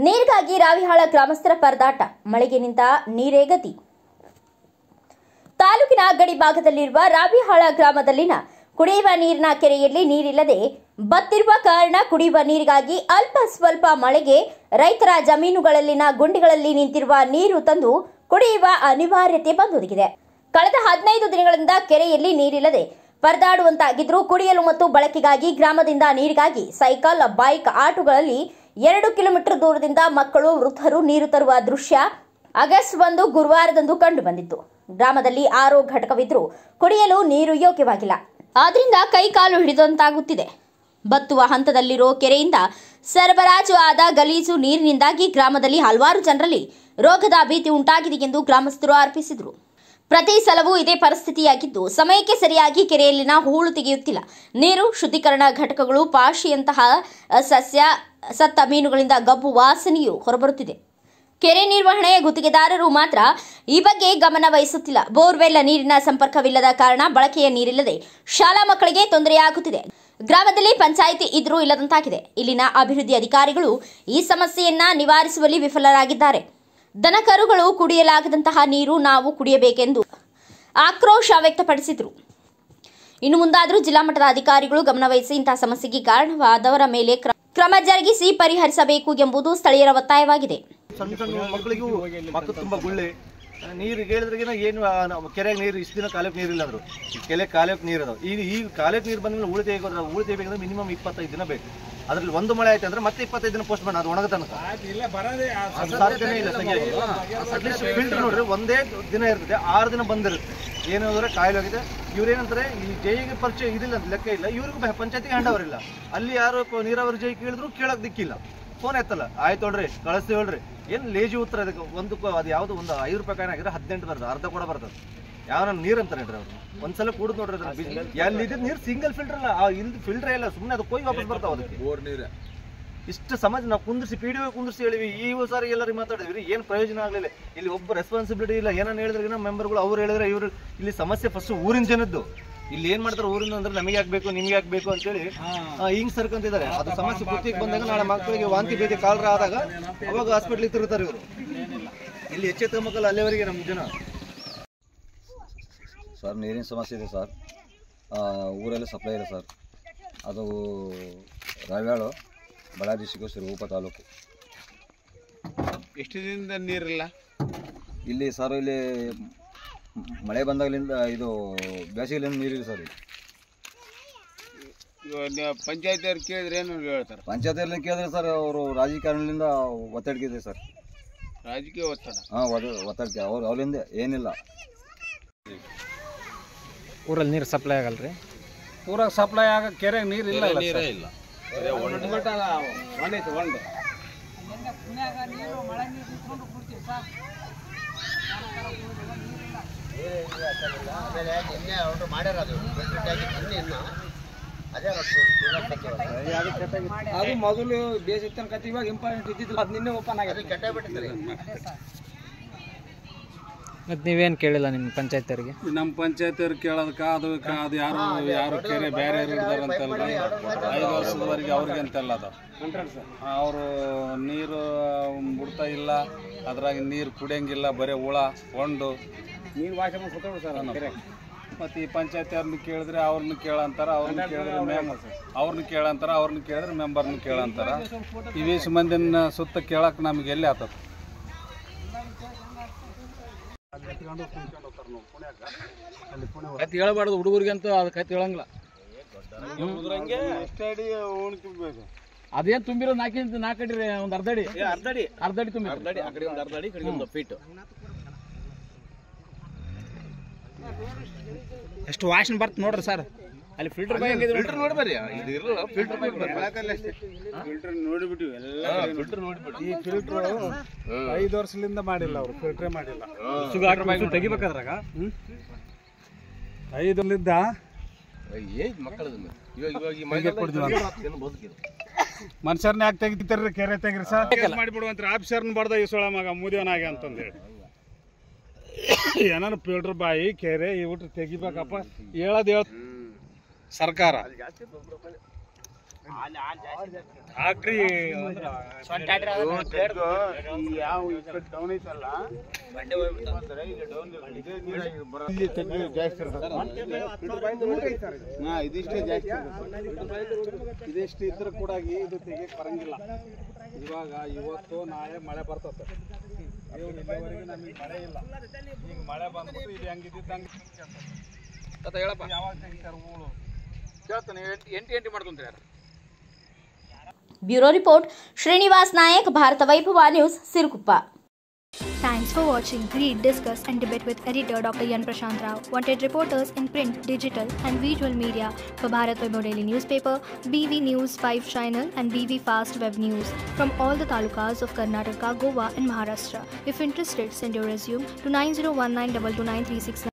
ನೀರಿಗಾಗಿ ರಾವಿಹಾಳ ಗ್ರಾಮಸ್ಥರ ಪರದಾಟ ಮಳೆಗೆ ನಿಂತ ನೀರೇ ಗತಿ ತಾಲೂಕಿನ ಗಡಿ ಭಾಗದಲ್ಲಿರುವ ರಾವಿಹಾಳ ಗ್ರಾಮದಲ್ಲಿನ ಕುಡಿಯುವ ನೀರಿನ ಕೆರೆಯಲ್ಲಿ ನೀರಿಲ್ಲದೆ ಬತ್ತಿರುವ ಕಾರಣ ಕುಡಿಯುವ ನೀರಿಗಾಗಿ ಅಲ್ಪ ಸ್ವಲ್ಪ ಮಳೆಗೆ ರೈತರ ಜಮೀನುಗಳಲ್ಲಿನ ಗುಂಡಿಗಳಲ್ಲಿ ನಿಂತಿರುವ ನೀರು ತಂದು ಕುಡಿಯುವ ಅನಿವಾರ್ಯತೆ ಬಂದೊದಗಿದೆ ಕಳೆದ ಹದಿನೈದು ದಿನಗಳಿಂದ ಕೆರೆಯಲ್ಲಿ ನೀರಿಲ್ಲದೆ ಪರದಾಡುವಂತಾಗಿದ್ರು ಕುಡಿಯಲು ಮತ್ತು ಬಳಕೆಗಾಗಿ ಗ್ರಾಮದಿಂದ ನೀರಿಗಾಗಿ ಸೈಕಲ್ ಬೈಕ್ ಆಟೋಗಳಲ್ಲಿ ಎರಡು ಕಿಲೋಮೀಟರ್ ದೂರದಿಂದ ಮಕ್ಕಳು ವೃದ್ಧರು ನೀರು ತರುವ ದೃಶ್ಯ ಆಗಸ್ಟ್ ಒಂದು ಗುರುವಾರದಂದು ಕಂಡುಬಂದಿತ್ತು ಗ್ರಾಮದಲ್ಲಿ ಆರೋ ಘಟಕವಿದ್ರೂ ಕುಡಿಯಲು ನೀರು ಯೋಗ್ಯವಾಗಿಲ್ಲ ಆದ್ರಿಂದ ಕೈಕಾಲು ಹಿಡಿದಂತಾಗುತ್ತಿದೆ ಬತ್ತುವ ಹಂತದಲ್ಲಿರೋ ಕೆರೆಯಿಂದ ಸರಬರಾಜು ಆದ ಗಲೀಜು ನೀರಿನಿಂದಾಗಿ ಗ್ರಾಮದಲ್ಲಿ ಹಲವಾರು ಜನರಲ್ಲಿ ರೋಗದ ಭೀತಿ ಉಂಟಾಗಿದೆ ಎಂದು ಗ್ರಾಮಸ್ಥರು ಆರೋಪಿಸಿದರು ಪ್ರತಿ ಸಲವೂ ಇದೇ ಪರಿಸ್ಥಿತಿಯಾಗಿದ್ದು ಸಮಯಕ್ಕೆ ಸರಿಯಾಗಿ ಕೆರೆಯಲ್ಲಿನ ಹೂಳು ತೆಗೆಯುತ್ತಿಲ್ಲ ನೀರು ಶುದ್ಧೀಕರಣ ಘಟಕಗಳು ಪಾಶಿಯಂತಹ ಸಸ್ಯ ಸತ್ತ ಮೀನುಗಳಿಂದ ಗಬ್ಬು ವಾಸನೆಯು ಹೊರಬರುತ್ತಿದೆ ಕೆರೆ ನಿರ್ವಹಣೆಯ ಗುತ್ತಿಗೆದಾರರು ಮಾತ್ರ ಈ ಬಗ್ಗೆ ಗಮನ ವಹಿಸುತ್ತಿಲ್ಲ ಬೋರ್ವೆಲ್ ನೀರಿನ ಸಂಪರ್ಕವಿಲ್ಲದ ಕಾರಣ ಬಳಕೆಯ ನೀರಿಲ್ಲದೆ ಶಾಲಾ ಮಕ್ಕಳಿಗೆ ತೊಂದರೆಯಾಗುತ್ತಿದೆ ಗ್ರಾಮದಲ್ಲಿ ಪಂಚಾಯಿತಿ ಇದ್ರೂ ಇಲ್ಲದಂತಾಗಿದೆ ಇಲ್ಲಿನ ಅಭಿವೃದ್ಧಿ ಅಧಿಕಾರಿಗಳು ಈ ಸಮಸ್ಯೆಯನ್ನ ನಿವಾರಿಸುವಲ್ಲಿ ವಿಫಲರಾಗಿದ್ದಾರೆ ದನಕರುಗಳು ಕುಡಿಯಲಾಗದಂತಹ ನೀರು ನಾವು ಕುಡಿಯಬೇಕೆಂದು ಆಕ್ರೋಶ ವ್ಯಕ್ತಪಡಿಸಿದರು ಇನ್ನು ಮುಂದಾದರೂ ಜಿಲ್ಲಾ ಮಟ್ಟದ ಅಧಿಕಾರಿಗಳು ಗಮನವಹಿಸಿ ಇಂತಹ ಸಮಸ್ಯೆಗೆ ಕಾರಣವಾದವರ ಮೇಲೆ ಕ್ರ- ಕ್ರಮ ಜರುಗಿಸಿ ಪರಿಹರಿಸಬೇಕು ಎಂಬುದು ಸ್ಥಳೀಯರ ಒತ್ತಾಯವಾಗಿದೆ ಸಣ್ಣ ಸಣ್ಣ ಮಕ್ಕಳಿಗೂ ಮಕ್ಕಳು ತುಂಬ ಗುಳ್ಳೆ ನೀರು ಹೇಳಿದ್ರಿಗಿನ ಏನು ಆ, ನಾವು ಕೆರೆಗೆ ನೀರು ಇಷ್ಟು ದಿನ ಕಾಲಕ್ಕೆ ನೀರಿಲ್ಲ ಅಂದ್ರು ಈ ಕೆರೆ ಕಾಲಕ್ಕೆ ನೀರು ಅದಾವ ಈಗ ಈ ಕಾಲಕ್ಕೆ ನೀರು ಬಂದ್ಮೇಲೆ ಉಳಿ ತೆಗೋದ್ರೆ ಉಳಿ ತೆಗಿಬೇಕಂದ್ರೆ ಮಿನಿಮಮ್ ಇಪ್ಪತ್ತೈದು ದಿನ ಬೇಕು ಅದ್ರಲ್ಲಿ ಒಂದು ಮಳೆ ಆಯ್ತು ಅಂದ್ರೆ ಮತ್ತೆ ಇಪ್ಪತ್ತೈದು ದಿನ ಪೋಸ್ಟ್ ಮಾಡಿ ಅದು ಒಣಗ ತನಕ ಅದು ಸಾಧ್ಯನೇ ಇಲ್ಲ ಸರಿಯಾಗಿ ಅಟ್ಲೀಸ್ಟ್ ಫಿಲ್ಟರ್ ನೋಡ್ರಿ ಒಂದೇ ದಿನ ಇರ್ತದೆ ಆರು ದಿನ ಬಂದಿರುತ್ತೆ ಏನು ಅಂದ್ರೆ ಕಾಯಿಲೆ ಹೋಗಿದೆ ಇವ್ರೇನಂತಾರೆ ಈ ಜೈಗೆ ಪರಿಚಯ ಇದಿಲ್ಲ ಅಂತ ಲೆಕ್ಕ ಇಲ್ಲ ಇವ್ರಿಗೂ ಪಂಚಾಯತಿಗೆ ಹಂಡವರಿಲ್ಲ ಅಲ್ಲಿ ಯಾರು ಪ- ನೀರಾವರಿ ಜೈ ಕೇಳಿದ್ರು ಕೇಳಕ್ ದಿಕ್ಕಿಲ್ಲ ಫೋನ್ ಎತ್ತಲ್ಲ ಆಯ್ತು ನೋಡ್ರಿ ಕಳಿಸ್ತೀವಿ ಹೇಳ್ರಿ ಏನ್ ಲೇಜಿ ಉತ್ತರ ಅದಕ್ಕೆ ಒಂದು ಕ- ಅದು ಯಾವ್ದು ಒಂದು ಐದು ರೂಪಾಯಿ ಕಾಯಿನ ಆಗಿದ್ರೆ ಹದಿನೆಂಟು ಬರ್ತದೆ ಅರ್ಧ ಕೂಡ ಬರ್ತದೆ ಯಾವ ನೀರ್ ಅಂತಾರೆ ನೋಡ್ರಿ ಅವ್ರು ಒಂದ್ಸಲ ಕುಡಿದು ನೋಡ್ರಿ ಅದನ್ನ ಬಿಸಿ- ಎಲ್ಲಿ ಇದ್ದಿದ್ ನೀರು ಸಿಂಗಲ್ ಫಿಲ್ಟರ್ ಅಲ್ಲ ಆ ಇಲ್ದ ಫಿಲ್ಟರ್ ಇಲ್ಲ ಸುಮ್ಮನೆ ಅದು ಕೊಯ್ ವಾಪಸ್ ಬರ್ತಾವ ಅದಕ್ಕೆ ಬೋರ್ ನೀರು ಇಷ್ಟು ಸಮಾಜ ನಾವು ಕುಂದಿಸಿ ಪಿ ಡಿ ಒ ಕುಂದಿಸಿ ಹೇಳಿವಿ ಈ ಸಾರಿ ಎಲ್ಲರಿಗೆ ಮಾತಾಡಿದ್ವಿ ಏನು ಪ್ರಯೋಜನ ಆಗಲಿಲ್ಲ ಇಲ್ಲಿ ಒಬ್ಬ ರೆಸ್ಪಾನ್ಸಿಬಿಲಿಟಿ ಇಲ್ಲ ಏನನ್ನ ಹೇಳಿದ್ರೆ ಮೆಂಬರ್ಗಳು ಅವ್ರು ಹೇಳಿದ್ರೆ ಇವರು ಇಲ್ಲಿ ಸಮಸ್ಯೆ ಫಸ್ಟ್ ಊರಿನ ಜನದ್ದು ಇಲ್ಲಿ ಏನ್ ಮಾಡ್ತಾರೆ ಊರಿನ ಅಂದ್ರೆ ನಮಗೆ ಆಗ್ಬೇಕು ನಿಮ್ಗೆ ಆಗ್ಬೇಕು ಅಂತೇಳಿ ಆ, ಹಿಂಗ್ ಸರ್ಕಂತಿದ್ದಾರೆ ಅದು ಸಮಸ್ಯೆ ಬುತ್ತಿಗೆ ಬಂದಾಗ ನಾಳೆ ಮಕ್ಕಳಿಗೆ ವಾಂತಿ ಭೇದಿ ಕಾಲರ ಆದಾಗ ಅವಾಗ ಹಾಸ್ಪಿಟ್ಲಿಗೆ ತಿರುತ್ತಾರೆ ಇವರು ಇಲ್ಲಿ ಎಚ್ಚೆತ್ತ ಮಕ್ಕಳು ಅಲ್ಲಿವರೆಗೆ ನಮ್ಮ ಜನ ಸರ್ ನೀರಿನ ಸಮಸ್ಯೆ ಇದೆ ಸರ್ ಆ, ಊರಲ್ಲಿ ಸಪ್ಲೈ ಇದೆ ಸರ್ ಅದು ರಾವ್ಯಾಳು ಬಳ್ಳಾರಿ ಡಿಸ್ಟಿಕ್ಕು ಸಿರುಗುಪ್ಪ ತಾಲೂಕು ಎಷ್ಟು ದಿನದಿಂದ ನೀರಿಲ್ಲ ಇಲ್ಲಿ ಸರ್ ಇಲ್ಲಿ ಮ್- ಮಳೆ ಬಂದಾಗಲಿಂದ ಇದು ಬೇಸಿಗೆಲಿಂದ ನೀರಿಲ್ಲ ಸರ್ ಇಲ್ಲಿ ಪಂಚಾಯತಿ ಅವ್ರು ಕೇಳಿದ್ರೆ ಏನು ಹೇಳ್ತಾರೆ ಪಂಚಾಯತಿಯಲ್ಲಿ ಕೇಳಿದ್ರೆ ಸರ್ ಅವರು ರಾಜಕಾರಣದಿಂದ ಒತ್ತಡಕ್ಕೆ ಇದೆ ಸರ್ ರಾಜಕೀಯ ಒತ್ತಡ ಹಾಂ ಒತ್ತಡಕ್ಕೆ ಅವ್ರು ಅವರಿಂದ ಏನಿಲ್ಲ ಊರಲ್ಲಿ ನೀರು ಸಪ್ಲೈ ಆಗಲ್ರಿ ಊರಾಗ ಸಪ್ಲೈ ಆಗ ಕೆರೆಗೆ ನೀರು ಇಲ್ಲ ನೀರೇ ಇಲ್ಲ ಅದು ಮೊದಲು ಬೇಸಿಗೆ ತನಕ ಇವಾಗ ಇಂಪಾರ್ಟೆಂಟ್ ಇದ್ದಿದ್ದು ಅದು ನಿನ್ನೆ ಓಪನ್ ಆಗಿದೆ ಮತ್ತು ನೀವೇನು ಕೇಳಿಲ್ಲ ನಿಮ್ಮ ಪಂಚಾಯತ್ ಅವರಿಗೆ ನಮ್ಮ ಪಂಚಾಯತ್ ಅವ್ರು ಕೇಳೋದಕ್ಕೆ ಅದು ಕ- ಅದು ಯಾರು ಯಾರು ಕೆರೆ ಬೇರೆ ಹಿಡಿದಾರಂತಲ್ಲ ಐದು ವರ್ಷದವರೆಗೆ ಅವ್ರಿಗೆ ಅಂತೆಲ್ಲ ಅದು ಅವರು ನೀರು ಬಿಡ್ತಾ ಇಲ್ಲ ಅದ್ರಾಗ ನೀರು ಕುಡಿಯಂಗಿಲ್ಲ ಬರೀ ಹುಳ ಹೊಂಡು ನೀರು ವಾಶ ಮತ್ತು ಈ ಪಂಚಾಯತಿ ಅವ್ರನ್ನ ಕೇಳಿದ್ರೆ ಅವ್ರನ್ನ ಕೇಳಂತಾರ ಅವ್ರನ್ನ ಕೇಳಿದ್ರೆ ಮೆಂಬರ್ ಅವ್ರನ್ನ ಕೇಳಂತಾರ ಅವ್ರನ್ನ ಕೇಳಿದ್ರೆ ಮೆಂಬರ್ನ ಕೇಳಂತಾರ ಇವೇಶ್ ಮಂದಿನ ಸುತ್ತ ಕೇಳಕ್ಕೆ ನಮ್ಗೆ ಎಲ್ಲಿ ಆತದ ಕತ್ತಿ ಹೇಳಬಾರ್ದು ಹುಡುಗರಿಗೆ ಅಂತೂ ಅದು ಕತ್ತಿ ಹೇಳಂಗಿಲ್ಲ ಅದೇನು ತುಂಬಿರೋ ನಾಲ್ಕಿಂತ ನಾಲ್ಕು ಅಡಿ ರೀ, ಒಂದು ಅರ್ಧ ಅಡಿ ಅರ್ಧ ಅಡಿ ಅರ್ಧ ಅಡಿ ತುಂಬಿ ಅರ್ಧ ಅಡಿ ಆ ಕಡೆ ಒಂದು ಅರ್ಧ ಅಡಿ ಈ ಕಡೆ ಒಂದು ಫೀಟ್ ಎಷ್ಟು ವಾಸನೆ ಬರ್ತ ನೋಡ್ರಿ ಸರ್ ಅಲ್ಲಿ ಫಿಲ್ಟರ್ ಫಿಲ್ಟರ್ ನೋಡಿ ಬರ್ರಿ ಇದು ಇರಲ್ಲ ಫಿಲ್ಟರ್ ಪೈಪ್ ಫಿಲ್ಟರ್ ನೋಡಿಬಿಟ್ಟು ಎಲ್ಲ ಫಿಲ್ಟರ್ ನೋಡ್ಬಿಟ್ಟು ಈ ಫಿಲ್ಟರ್ ಐದು ವರ್ಷದಿಂದ ಮಾಡಿಲ್ಲ ಅವರು ಫಿಲ್ಟ್ರೇ ಮಾಡಿಲ್ಲ ತೆಗಿಬೇಕಾದ್ರಾಗ ಐದಲ್ಲಿದ್ದ ಏನ್ ಮಕ್ಕಳದು ಇವಾಗ ಇವಾಗ ಈ ಮೈದಾನ ಏನು ಬದುಕಿದೆ ಮನುಷ್ಯರ್ನ ಯಾಕೆ ತೆಗಿತಾರ್ರಿ ಕೆರೆ ತೆಗಿರಿ ಸರ್ ಮಾಡಿಬಿಡುವಂತ ಆಫೀಸರ್ನ ಬಡ್ದ ಈ ಸೊಳ ಮಗ ಮುದಿಯವನಾಗೆ ಅಂತಂದೇಳಿ ಏನಾನ ಫಿಲ್ಟರ್ ಬಾಯಿ ಕೆರೆ ಇವ್ರು ತೆಗಿಬೇಕಪ್ಪ ಹೇಳೋದು ಹೇಳ ಸರ್ಕಾರ ಯಾವ ಈ ಕಡೆ ಡೌನ್ ಐತಲ್ಲ ಇಲ್ಲಿ ತೆಗ್ದು ಜಾಸ್ತಿ ಇರ್ತದೆ ಹಾ ಇದಿಷ್ಟೇ ಜಾಸ್ತಿ ಇರ್ತದೆ. ಇದಿಷ್ಟು ಇದ್ರೂ ಕೂಡ ಇದು ತೆಗಿಯಕ್ಕೆ ಬರಂಗಿಲ್ಲ ಇವಾಗ ಇವತ್ತು ನಾಳೆ ಮಳೆ ಬರ್ತದೆ ಇಲ್ಲಿವರೆಗೆ ನಮಗೆ ಮಳೆ ಇಲ್ಲ ಈಗ ಮಳೆ ಬಂದ್ಬಿಟ್ಟು ಇದು ಹೆಂಗಿದ್ದಂಗೆ ಹೇಳಪ್ಪ ಯಾವಾಗ ತೆಗಿತಾರೆ ಹೂಳು ಕೇಳ್ತಾನೆ ಎಂಟು ಎಂಟು ಮಾಡ್ಕೊಂತಾರೆ bureau report Srinivas Nayak Bharata Vaibhava news Siruguppa Thanks for watching. Read, discuss, and debate with editor Dr. Yan Prashant Rao. Wanted reporters in print, digital, and visual media for Bharat Vaibhav Daily Newspaper, BV News 5 Channel, and BV Fast Web News from all the talukas of Karnataka, Goa, and Maharashtra. If interested, send your resume to 9019229369.